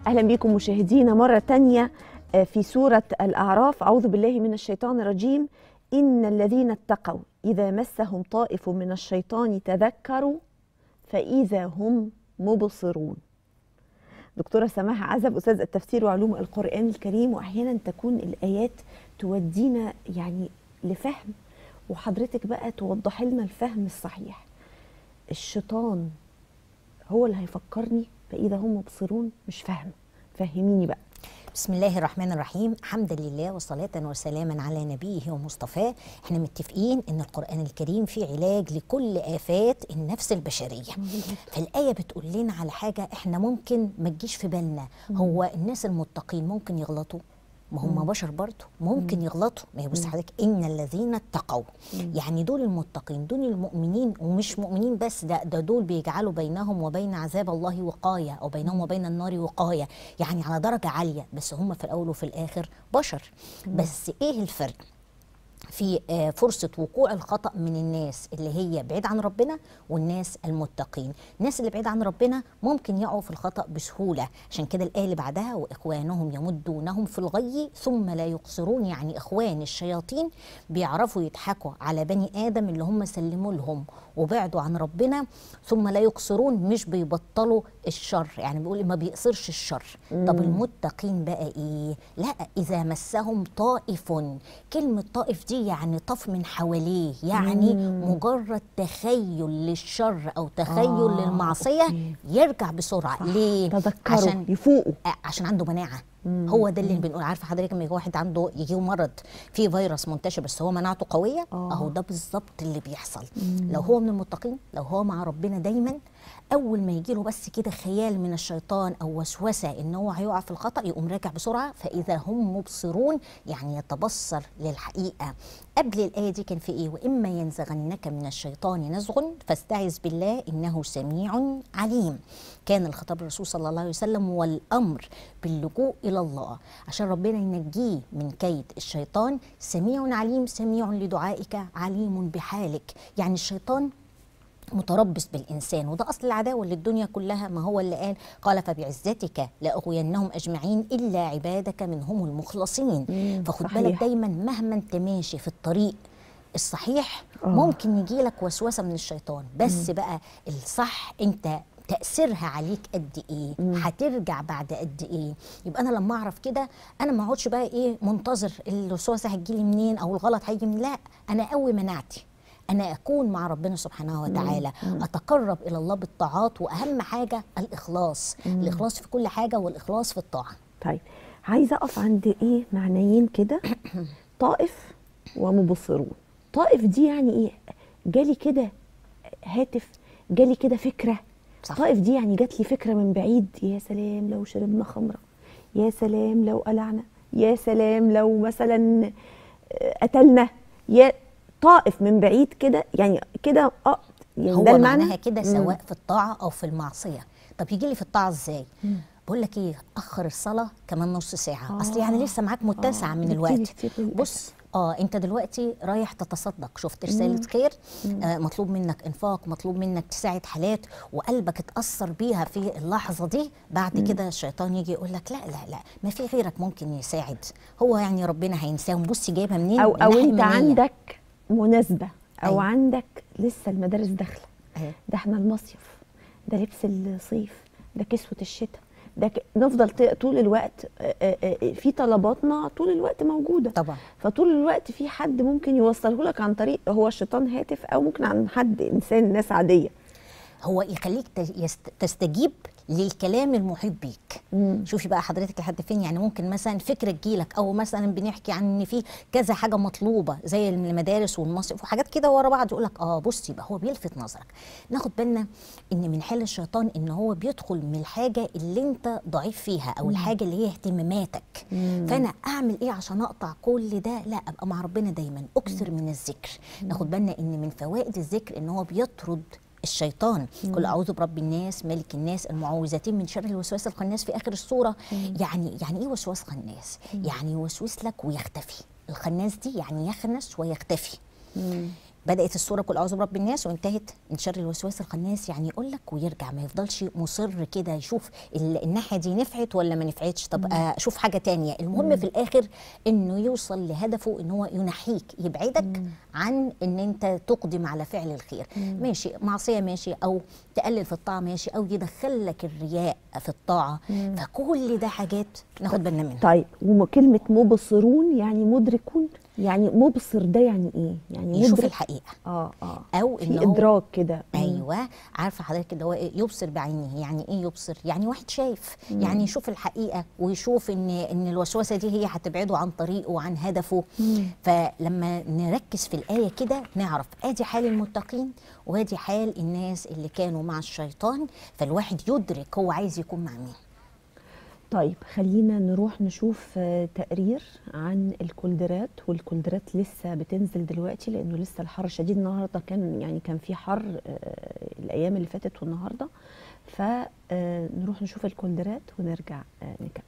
أهلا بكم مشاهدينا مرة تانية آه، في سورة الأعراف أعوذ بالله من الشيطان الرجيم إن الذين اتقوا إذا مسهم طائف من الشيطان تذكروا فإذا هم مبصرون دكتورة سماحة عزب أستاذ التفسير وعلوم القرآن الكريم وأحيانا تكون الآيات تودينا يعني لفهم وحضرتك بقى توضحي لنا الفهم الصحيح الشيطان هو اللي هيفكرني فإذا هم مبصرون مش فاهمة فهميني بقى بسم الله الرحمن الرحيم حمدا لله وصلاة وسلاما على نبيه ومصطفاه احنا متفقين ان القرآن الكريم فيه علاج لكل آفات النفس البشرية فالآية بتقول لنا على حاجة احنا ممكن ما تجيش في بالنا هو الناس المتقين ممكن يغلطوا ما هم بشر برضه ممكن يغلطوا ما هي بص حضرتك ان الذين اتقوا يعني دول المتقين دول المؤمنين ومش مؤمنين بس ده ده دول بيجعلوا بينهم وبين عذاب الله وقايه او بينهم وبين النار وقايه يعني على درجه عاليه بس هم في الاول وفي الاخر بشر بس ايه الفرق في آه، فرصة وقوع الخطأ من الناس اللي هي بعيد عن ربنا والناس المتقين الناس اللي بعيد عن ربنا ممكن يقعوا في الخطأ بسهولة عشان كده الآية اللي بعدها وإخوانهم يمدونهم في الغي ثم لا يقصرون يعني إخوان الشياطين بيعرفوا يضحكوا على بني آدم اللي هم سلموا لهم وبعدوا عن ربنا ثم لا يقصرون مش بيبطلوا الشر يعني بيقول ما بيقصرش الشر طب المتقين بقى ايه لا اذا مسهم طائف كلمه طائف دي يعني طف من حواليه يعني مجرد تخيل للشر او تخيل آه، للمعصيه أوكي. يرجع بسرعه ليه تذكروا عشان يفوقوا آه، عشان عنده مناعه هو ده اللي بنقول عارفه حضرتك لما يجي واحد عنده يجيه مرض فيه فيروس منتشر بس هو مناعته قويه آه. اهو ده بالظبط اللي بيحصل لو هو من المتقين لو هو مع ربنا دايما اول ما يجي له بس كده خيال من الشيطان او وسوسه ان هو هيقع في الخطا يقوم راجع بسرعه فاذا هم مبصرون يعني يتبصر للحقيقه قبل الايه دي كان في ايه واما ينزغنك من الشيطان نزغ فاستعذ بالله انه سميع عليم كان الخطاب الرسول صلى الله عليه وسلم والامر باللجوء الى الله عشان ربنا ينجيه من كيد الشيطان سميع عليم سميع لدعائك عليم بحالك يعني الشيطان متربص بالانسان وده اصل العداوه للدنيا كلها ما هو اللي قال قال فبعزتك لاغوينهم اجمعين الا عبادك منهم المخلصين فخد صحيح. بالك دايما مهما انت ماشي في الطريق الصحيح آه. ممكن يجي لك وسوسه من الشيطان بس بقى الصح انت تاثيرها عليك قد ايه هترجع بعد قد ايه يبقى انا لما اعرف كده انا ما اقعدش بقى ايه منتظر الوسوسه هتجيلي منين او الغلط هيجي من لا انا اقوي مناعتي انا اكون مع ربنا سبحانه وتعالى اتقرب الى الله بالطاعات واهم حاجه الاخلاص الاخلاص في كل حاجه والاخلاص في الطاعه طيب عايزة أقف عند إيه معنيين كده طائف ومبصرون طائف دي يعني إيه جالي كده هاتف جالي كده فكرة صح. طائف دي يعني جات لي فكرة من بعيد يا سلام لو شربنا خمرة يا سلام لو قلعنا يا سلام لو مثلا آه، قتلنا يا طائف من بعيد كده يعني كده اه يعني هو ده المعنى معناها كده سواء في الطاعه او في المعصيه طب يجي لي في الطاعه ازاي بقول لك ايه اخر الصلاه كمان نص ساعه آه. اصل يعني لسه معاك متسع آه، من كتير الوقت كتير للأسف. بص اه انت دلوقتي رايح تتصدق شفت رساله خير آه مطلوب منك انفاق مطلوب منك تساعد حالات وقلبك اتاثر بيها في اللحظه دي بعد كده الشيطان يجي يقول لك لا لا لا ما في غيرك ممكن يساعد هو يعني ربنا هينساهم بصي جايبها منين او او من انت ناحية منية. عندك مناسبه او أيوة. عندك لسه المدارس داخله أيوة. ده احنا المصيف ده لبس الصيف ده كسوه الشتاء ده ك... نفضل ط- طول الوقت آه، آه، آه، في طلباتنا طول الوقت موجوده طبعا فطول الوقت في حد ممكن يوصله لك عن طريق هو الشيطان هاتف او ممكن عن حد انسان ناس عاديه هو يخليك ت- يست- تستجيب للكلام المحيط بيك شوفي بقى حضرتك لحد فين يعني ممكن مثلا فكره تجيلك او مثلا بنحكي عن ان في كذا حاجه مطلوبه زي المدارس والمصرف وحاجات كده ورا بعض يقول لك اه بصي بقى هو بيلفت نظرك ناخد بالنا ان من حال الشيطان ان هو بيدخل من الحاجه اللي انت ضعيف فيها او الحاجه اللي هي اهتماماتك فانا اعمل ايه عشان اقطع كل ده لا ابقى مع ربنا دايما اكثر من الذكر ناخد بالنا ان من فوائد الذكر ان هو بيطرد الشيطان قل اعوذ برب الناس ملك الناس المعوذتين من شر الوسواس الخناس في اخر السوره يعني يعني ايه وسواس خناس يعني يوسوس لك ويختفي الخناس دي يعني يخنس ويختفي بدات السوره كل اعوذ برب الناس وانتهت من شر الوسواس الخناس يعني يقول لك ويرجع ما يفضلش مصر كده يشوف ال- الناحيه دي نفعت ولا ما نفعتش طب آه، اشوف حاجه تانية المهم في الاخر انه يوصل لهدفه ان هو ينحيك يبعدك عن ان انت تقدم على فعل الخير ماشي معصيه ماشي او تقلل في الطاعه ماشي او يدخل لك الرياء في الطاعه فكل ده حاجات ناخد بالنا منها طيب وكلمه مبصرون يعني مدركون يعني مبصر ده يعني ايه يعني يشوف مدرك الحقيقه اه اه او في ان هو ادراك كده مم. ايوه عارفه حضرتك كده هو إيه؟ يبصر بعينه يعني ايه يبصر يعني واحد شايف يعني يشوف الحقيقه ويشوف ان ان الوسوسه دي هي هتبعده عن طريقه وعن هدفه فلما نركز في الايه كده نعرف ادي حال المتقين وادي حال الناس اللي كانوا مع الشيطان فالواحد يدرك هو عايز يكون مع مين طيب خلينا نروح نشوف آه، تقرير عن الكولدرات والكولدرات لسه بتنزل دلوقتي لانه لسه الحر شديد النهارده كان يعني كان في حر آه، الايام اللي فاتت والنهارده فنروح نشوف الكولدرات ونرجع آه، نكمل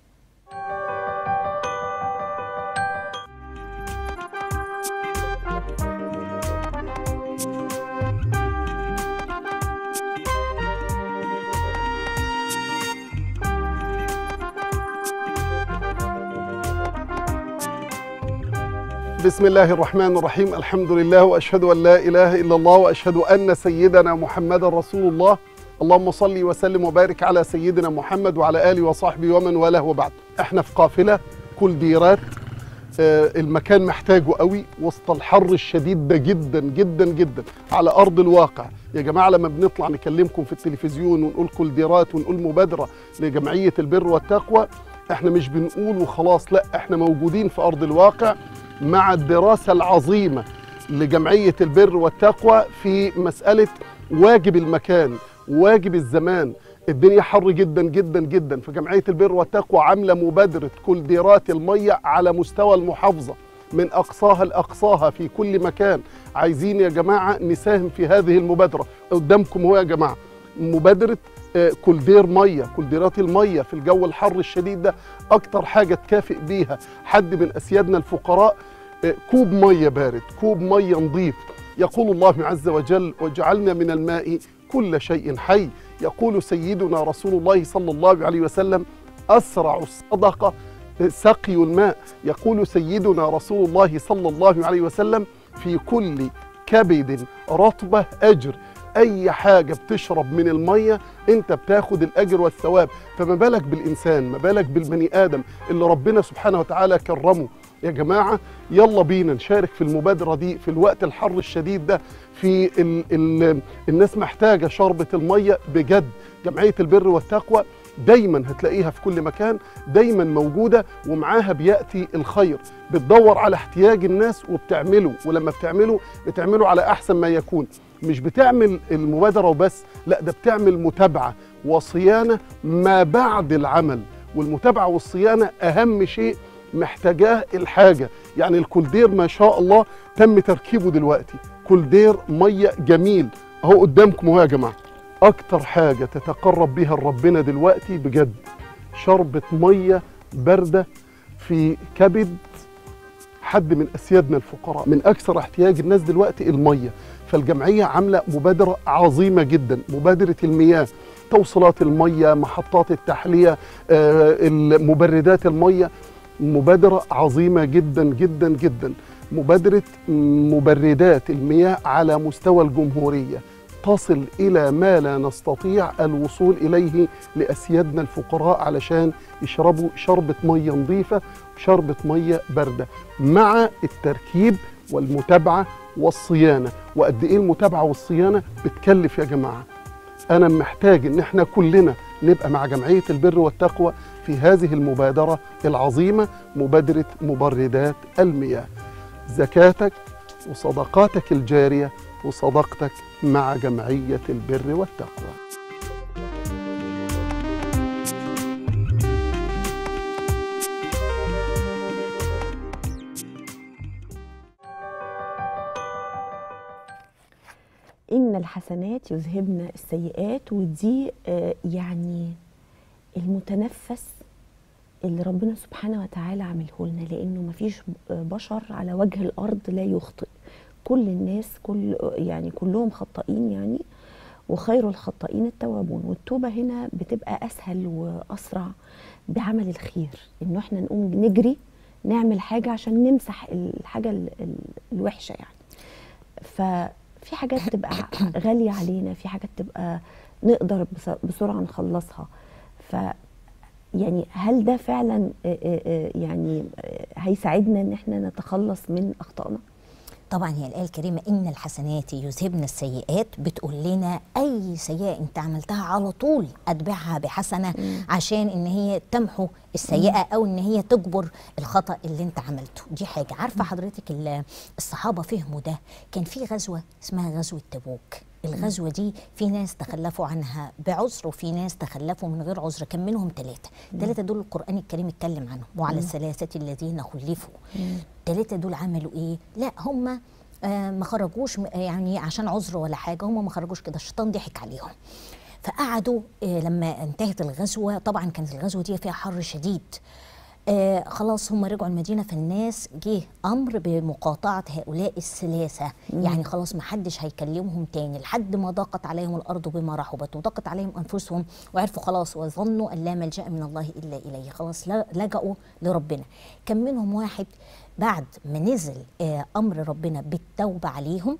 بسم الله الرحمن الرحيم الحمد لله واشهد ان لا اله الا الله واشهد ان سيدنا محمدا رسول الله اللهم صل وسلم وبارك على سيدنا محمد وعلى اله وصحبه ومن والاه وبعد احنا في قافله كل ديرات آه، المكان محتاجه قوي وسط الحر الشديد ده جدا جدا جدا على ارض الواقع يا جماعه لما بنطلع نكلمكم في التلفزيون ونقول كل ديرات ونقول مبادره لجمعيه البر والتقوى احنا مش بنقول وخلاص لا احنا موجودين في ارض الواقع مع الدراسه العظيمه لجمعيه البر والتقوى في مساله واجب المكان واجب الزمان الدنيا حر جدا جدا جدا فجمعيه البر والتقوى عامله مبادره كل ديرات الميه على مستوى المحافظه من اقصاها لاقصاها في كل مكان عايزين يا جماعه نساهم في هذه المبادره قدامكم هو يا جماعه مبادره آه، كولدير ميه كولديرات الميه في الجو الحر الشديد ده اكتر حاجه تكافئ بيها حد من اسيادنا الفقراء آه، كوب ميه بارد كوب ميه نظيف يقول الله عز وجل وجعلنا من الماء كل شيء حي يقول سيدنا رسول الله صلى الله عليه وسلم اسرع الصدقه سقي الماء يقول سيدنا رسول الله صلى الله عليه وسلم في كل كبد رطبه اجر اي حاجه بتشرب من الميه انت بتاخد الاجر والثواب فما بالك بالانسان ما بالك بالبني ادم اللي ربنا سبحانه وتعالى كرمه يا جماعه يلا بينا نشارك في المبادره دي في الوقت الحر الشديد ده في ال ال الناس محتاجه شربة الميه بجد جمعيه البر والتقوى دايما هتلاقيها في كل مكان دايما موجوده ومعاها بياتي الخير بتدور على احتياج الناس وبتعمله ولما بتعمله بتعمله على احسن ما يكون مش بتعمل المبادره وبس لا ده بتعمل متابعه وصيانه ما بعد العمل والمتابعه والصيانه اهم شيء محتاجاه الحاجه يعني الكولدير ما شاء الله تم تركيبه دلوقتي كولدير ميه جميل اهو قدامكم اهو يا جماعه اكتر حاجه تتقرب بيها لربنا دلوقتي بجد شربة ميه بارده في كبد حد من اسيادنا الفقراء من اكثر احتياج الناس دلوقتي الميه فالجمعيه عامله مبادره عظيمه جدا مبادره المياه توصيلات الميه محطات التحليه آه، مبردات الميه مبادره عظيمه جدا جدا جدا مبادره مبردات المياه على مستوى الجمهوريه تصل الى ما لا نستطيع الوصول اليه لاسيادنا الفقراء علشان يشربوا شربة ميه نظيفه وشربة ميه بارده مع التركيب والمتابعه والصيانه وقد ايه المتابعه والصيانه بتكلف يا جماعه انا محتاج ان احنا كلنا نبقى مع جمعيه البر والتقوى في هذه المبادره العظيمه مبادره مبردات المياه زكاتك وصدقاتك الجاريه وصدقتك مع جمعيه البر والتقوى إن الحسنات يذهبن السيئات ودي آه، يعني المتنفس اللي ربنا سبحانه وتعالى عامله لنا لأنه مفيش بشر على وجه الأرض لا يخطئ كل الناس كل يعني كلهم خطائين يعني وخير الخطائين التوابون والتوبه هنا بتبقى اسهل واسرع بعمل الخير انه احنا نقوم نجري نعمل حاجه عشان نمسح الحاجه ال- ال- الوحشه يعني ففي حاجات تبقى غاليه علينا في حاجات تبقى نقدر بس- بسرعه نخلصها ف يعني هل ده فعلا آه، آه، آه، يعني آه، هيساعدنا ان احنا نتخلص من اخطائنا طبعا هي الآية الكريمة إن الحسنات يذهبن السيئات بتقول لنا أي سيئة أنت عملتها على طول أتبعها بحسنة عشان إن هي تمحو السيئة أو إن هي تجبر الخطأ اللي أنت عملته دي حاجة عارفة حضرتك ال- الصحابة فهموا ده كان في غزوة اسمها غزوة تبوك الغزوة دي في ناس تخلفوا عنها بعذر وفي ناس تخلفوا من غير عذر كان منهم ثلاثة ثلاثة دول القرآن الكريم اتكلم عنهم وعلى الثلاثة الذين خلفوا الثلاثة دول عملوا ايه؟ لا هم آه ما خرجوش م- يعني عشان عذر ولا حاجة هم ما خرجوش كده الشيطان ضحك عليهم فقعدوا آه لما انتهت الغزوة طبعا كانت الغزوة دي فيها حر شديد آه خلاص هم رجعوا المدينه فالناس جه امر بمقاطعه هؤلاء الثلاثه يعني خلاص ما حدش هيكلمهم تاني لحد ما ضاقت عليهم الارض بما رحبت وضاقت عليهم انفسهم وعرفوا خلاص وظنوا ان لا ملجا من الله الا اليه خلاص ل- لجأوا لربنا كان منهم واحد بعد ما نزل آه امر ربنا بالتوبه عليهم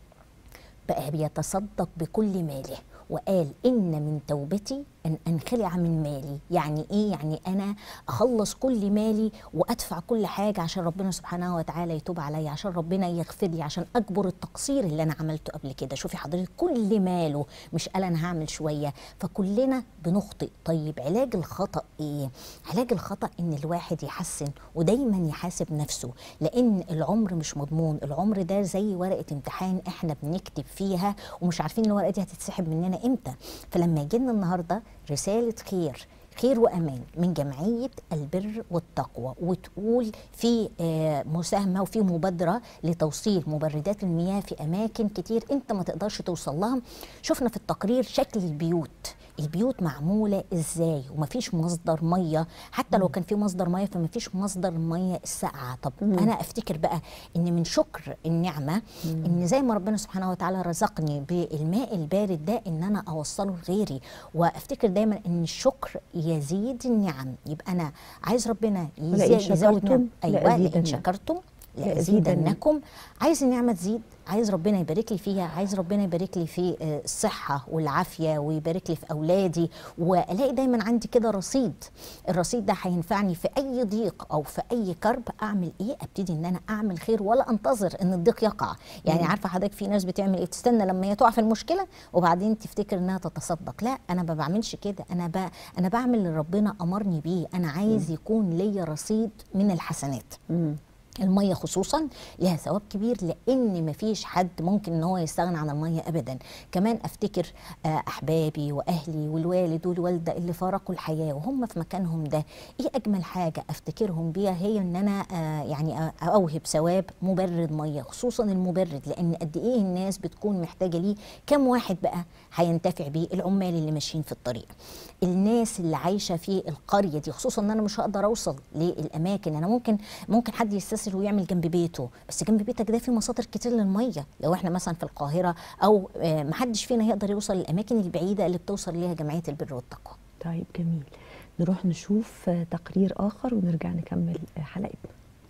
بقى بيتصدق بكل ماله وقال إن من توبتي أن أنخلع من مالي يعني إيه يعني أنا أخلص كل مالي وأدفع كل حاجة عشان ربنا سبحانه وتعالى يتوب عليا عشان ربنا يغفر لي عشان أكبر التقصير اللي أنا عملته قبل كده شوفي حضرتك كل ماله مش قال أنا هعمل شوية فكلنا بنخطئ طيب علاج الخطأ إيه علاج الخطأ إن الواحد يحسن ودايما يحاسب نفسه لأن العمر مش مضمون العمر ده زي ورقة امتحان احنا بنكتب فيها ومش عارفين الورقة دي هتتسحب مننا امتى فلما يجينا النهاردة رسالة خير خير وامان من جمعيه البر والتقوى وتقول في آه، مساهمه وفي مبادره لتوصيل مبردات المياه في اماكن كتير انت ما تقدرش توصل لها شفنا في التقرير شكل البيوت البيوت معموله ازاي ومفيش مصدر ميه حتى لو كان في مصدر ميه فمفيش مصدر ميه الساقعه طب انا افتكر بقى ان من شكر النعمه ان زي ما ربنا سبحانه وتعالى رزقني بالماء البارد ده ان انا اوصله لغيري وافتكر دايما ان الشكر يزيد النعم يبقى انا عايز ربنا ولئن يزي- يزود شكرتم نعم ايوه لأزيدنكم. لئن شكرتم لأزيدنكم. لأزيدنكم عايز النعمة تزيد عايز ربنا يبارك لي فيها عايز ربنا يبارك لي في آه، الصحة والعافية ويبارك لي في أولادي وألاقي دايما عندي كده رصيد الرصيد ده هينفعني في أي ضيق أو في أي كرب أعمل إيه أبتدي إن أنا أعمل خير ولا أنتظر إن الضيق يقع يعني عارفة حضرتك في ناس بتعمل إيه تستنى لما هي تقع في المشكلة وبعدين تفتكر إنها تتصدق لا أنا ما بعملش كده أنا ب... أنا بعمل اللي ربنا أمرني بيه أنا عايز يكون ليا رصيد من الحسنات المية خصوصا لها ثواب كبير لان مفيش حد ممكن ان هو يستغنى عن المية ابدا كمان افتكر آه، احبابي واهلي والوالد والوالده اللي فارقوا الحياه وهم في مكانهم ده ايه اجمل حاجه افتكرهم بيها هي ان انا آه، يعني آه، اوهب ثواب مبرد ميه خصوصا المبرد لان قد ايه الناس بتكون محتاجه ليه كم واحد بقى هينتفع بيه العمال اللي ماشيين في الطريق الناس اللي عايشه في القريه دي خصوصا ان انا مش هقدر اوصل للاماكن انا ممكن ممكن حد يستسهل ويعمل جنب بيته بس جنب بيتك ده في مصادر كتير للميه لو احنا مثلا في القاهره او آه، محدش فينا يقدر يوصل للاماكن البعيده اللي بتوصل ليها جمعيه البر والتقوى طيب جميل نروح نشوف آه، تقرير آخر ونرجع نكمل آه، حلقتنا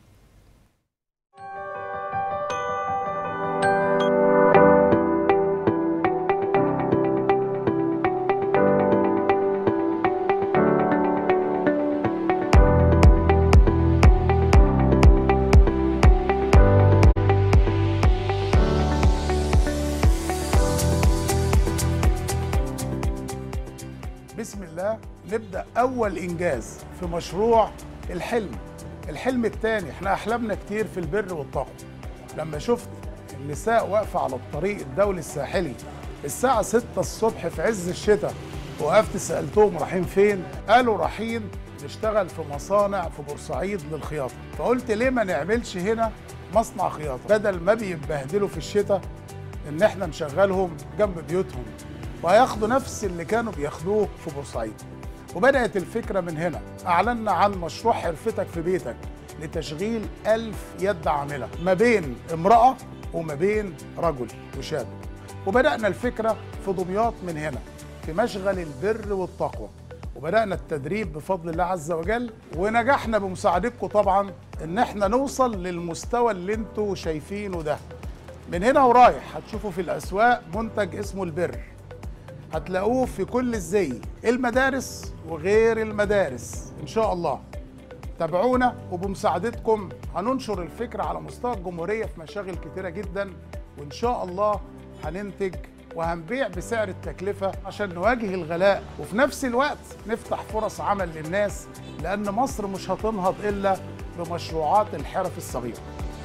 بسم الله نبدا اول انجاز في مشروع الحلم الحلم الثاني احنا احلامنا كتير في البر والتقوى لما شفت النساء واقفه على الطريق الدولي الساحلي الساعه 6 الصبح في عز الشتاء وقفت سالتهم رايحين فين قالوا رايحين نشتغل في مصانع في بورسعيد للخياطه فقلت ليه ما نعملش هنا مصنع خياطه بدل ما بيتبهدلوا في الشتاء ان احنا نشغلهم جنب بيوتهم وهياخدوا نفس اللي كانوا بياخدوه في بورسعيد وبدأت الفكرة من هنا أعلنا عن مشروع حرفتك في بيتك لتشغيل ألف يد عاملة ما بين امرأة وما بين رجل وشاب وبدأنا الفكرة في دمياط من هنا في مشغل البر والتقوى وبدأنا التدريب بفضل الله عز وجل ونجحنا بمساعدتكم طبعا ان احنا نوصل للمستوى اللي انتوا شايفينه ده من هنا ورايح هتشوفوا في الأسواق منتج اسمه البر هتلاقوه في كل الزي المدارس وغير المدارس إن شاء الله تابعونا وبمساعدتكم هننشر الفكرة على مستوى الجمهورية في مشاغل كتيرة جدا وإن شاء الله هننتج وهنبيع بسعر التكلفة عشان نواجه الغلاء وفي نفس الوقت نفتح فرص عمل للناس لأن مصر مش هتنهض إلا بمشروعات الحرف الصغيرة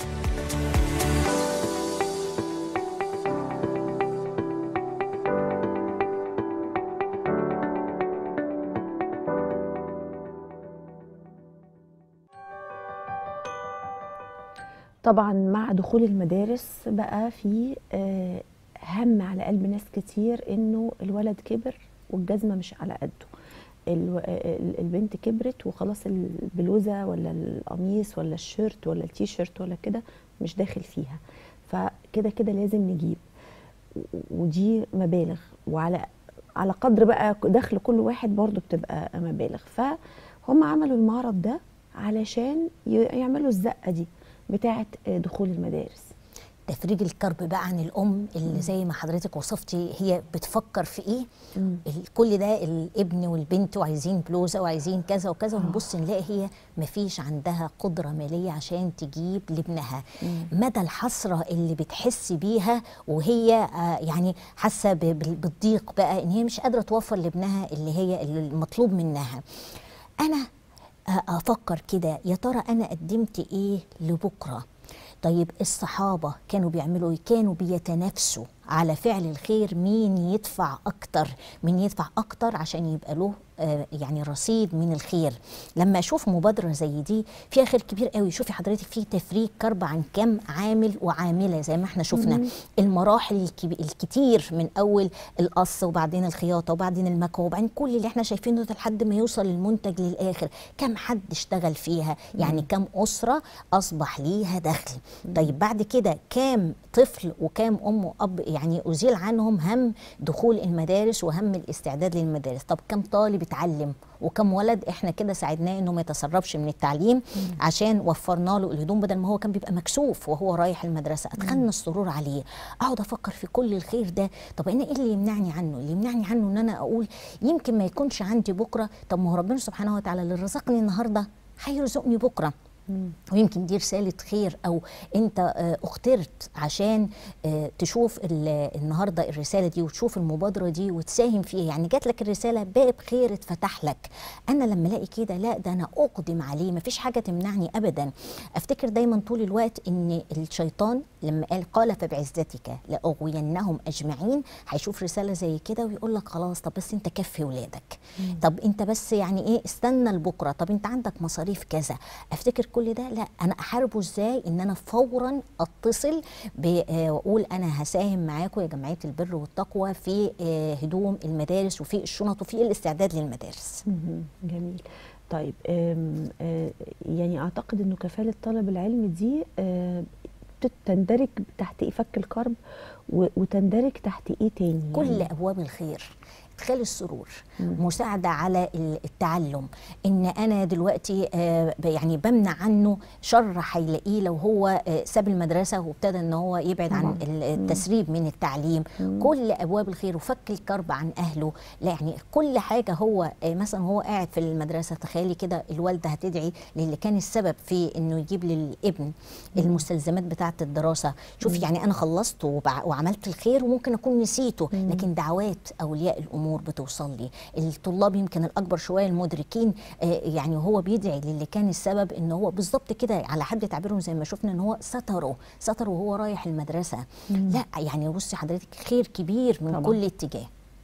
طبعا مع دخول المدارس بقى في آه، هم على قلب ناس كتير انه الولد كبر والجزمه مش على قده الو- ال- البنت كبرت وخلاص البلوزه ولا القميص ولا الشيرت ولا التيشيرت ولا كده مش داخل فيها فكده كده لازم نجيب و- ودي مبالغ وعلى على قدر بقى دخل كل واحد برضو بتبقى مبالغ فهم عملوا المعرض ده علشان ي- يعملوا الزقه دي بتاعه دخول المدارس تفريج الكرب بقى عن الام اللي زي ما حضرتك وصفتي هي بتفكر في ايه ال- كل ده الابن والبنت وعايزين بلوزه وعايزين كذا وكذا ونبص نلاقي هي مفيش عندها قدره ماليه عشان تجيب لابنها مدى الحسره اللي بتحس بيها وهي آه، يعني حاسه ب- بال- بالضيق بقى ان هي مش قادره توفر لابنها اللي هي اللي المطلوب منها انا آه، افكر كده يا ترى انا قدمت ايه لبكره طيب الصحابة كانوا بيعملوا إيه؟ كانوا بيتنافسوا على فعل الخير مين يدفع أكتر مين يدفع أكتر عشان يبقى له آه، يعني رصيد من الخير لما أشوف مبادرة زي دي فيها خير كبير قوي شوفي حضرتك في تفريق كرب عن كم عامل وعاملة زي ما احنا شفنا المراحل الكبي- الكتير من أول القص وبعدين الخياطة وبعدين المكوى وبعدين كل اللي احنا شايفينه ده لحد ما يوصل المنتج للآخر كم حد اشتغل فيها يعني كم أسرة أصبح ليها دخل طيب بعد كده كام طفل وكام أم وأب يعني أزيل عنهم هم دخول المدارس وهم الاستعداد للمدارس طب كم طالب اتعلم وكم ولد احنا كده ساعدناه انه ما يتسربش من التعليم عشان وفرنا له الهدوم بدل ما هو كان بيبقى مكسوف وهو رايح المدرسه ادخلنا السرور عليه اقعد افكر في كل الخير ده طب انا ايه اللي يمنعني عنه اللي يمنعني عنه ان انا اقول يمكن ما يكونش عندي بكره طب ما هو ربنا سبحانه وتعالى اللي رزقني النهارده هيرزقني بكره ويمكن دي رسالة خير أو أنت آه، اخترت عشان آه، تشوف ال- النهاردة الرسالة دي وتشوف المبادرة دي وتساهم فيها يعني جات لك الرسالة باب خير اتفتح لك أنا لما ألاقي كده لا ده أنا أقدم عليه مفيش حاجة تمنعني أبدا أفتكر دايما طول الوقت إن الشيطان لما قال قال فبعزتك لأغوينهم أجمعين هيشوف رسالة زي كده ويقول لك خلاص طب بس أنت كفي ولادك طب أنت بس يعني إيه استنى لبكرة طب أنت عندك مصاريف كذا أفتكر كل ده لا أنا أحاربه إزاي إن أنا فورا أتصل ب- آه، وأقول أنا هساهم معاكم يا جمعية البر والتقوى في آه، هدوم المدارس وفي الشنط وفي الاستعداد للمدارس مهم. جميل طيب آم، آه، يعني اعتقد انه كفاله طلب العلم دي آه، تت- تندرج تحت ايه فك الكرب و- وتندرج تحت ايه تاني كل يعني ابواب الخير ادخال السرور مساعده على ال- التعلم ان انا دلوقتي آه، ب- يعني بمنع عنه شر هيلاقيه لو هو آه، ساب المدرسه وابتدى ان هو يبعد عن طبعاً. ال- التسريب من التعليم كل ابواب الخير وفك الكرب عن اهله لا يعني كل حاجه هو آه، مثلا هو قاعد في المدرسه تخيلي كده الوالده هتدعي للي كان السبب في انه يجيب للابن المستلزمات بتاعه الدراسه شوف يعني انا خلصت وبع- وعملت الخير وممكن اكون نسيته لكن دعوات اولياء الامور بتوصل لي الطلاب يمكن الاكبر شويه المدركين آه، يعني هو بيدعي للي كان السبب ان هو بالظبط كده على حد تعبيرهم زي ما شفنا ان هو ستره ستره وهو رايح المدرسه لا يعني بصي حضرتك خير كبير من طبعاً. كل اتجاه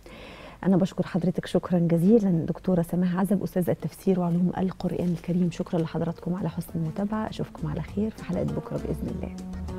انا بشكر حضرتك شكرا جزيلا دكتوره سماح عزب استاذه التفسير وعلوم القران الكريم شكرا لحضراتكم على حسن المتابعه اشوفكم على خير في حلقه بكره باذن الله